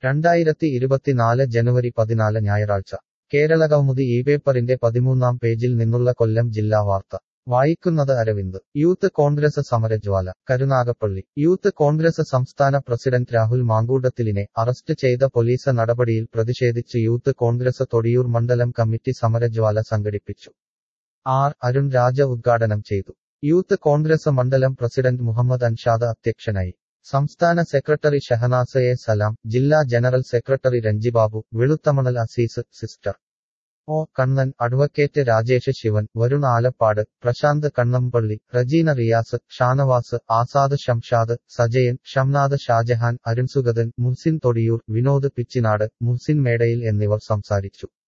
രണ്ടായിരത്തി ഇരുപത്തിനാല് ജനുവരി പതിനാല് ഞായറാഴ്ച കേരളകൗമുദി ഈ പേപ്പറിന്റെ പതിമൂന്നാം പേജിൽ നിന്നുള്ള കൊല്ലം ജില്ലാ വാർത്ത വായിക്കുന്നത് അരവിന്ദ് യൂത്ത് കോൺഗ്രസ് സമരജ്വാല കരുനാഗപ്പള്ളി യൂത്ത് കോൺഗ്രസ് സംസ്ഥാന പ്രസിഡന്റ് രാഹുൽ മാങ്കൂട്ടത്തിലിനെ അറസ്റ്റ് ചെയ്ത പോലീസ് നടപടിയിൽ പ്രതിഷേധിച്ച് യൂത്ത് കോൺഗ്രസ് തൊടിയൂർ മണ്ഡലം കമ്മിറ്റി സമരജ്വാല സംഘടിപ്പിച്ചു ആർ അരുൺ രാജ ഉദ്ഘാടനം ചെയ്തു യൂത്ത് കോൺഗ്രസ് മണ്ഡലം പ്രസിഡന്റ് മുഹമ്മദ് അൻഷാദ് അധ്യക്ഷനായി സംസ്ഥാന സെക്രട്ടറി ഷഹനാസ് എ സലാം ജില്ലാ general secretary Ranjibabu Veluthamanal Azeez sister O Kannan advocate Rajesh Sivan Varun Alappad Prasanth Kannampally Rejina Riyas Shanavas Azad Shamshad Sajayan Shamnad Shajahan Arunsugathan Muhsin Thodiyoor Vinod Pichinad Muhsin Medayil എന്നിവർ സംസാരിച്ചു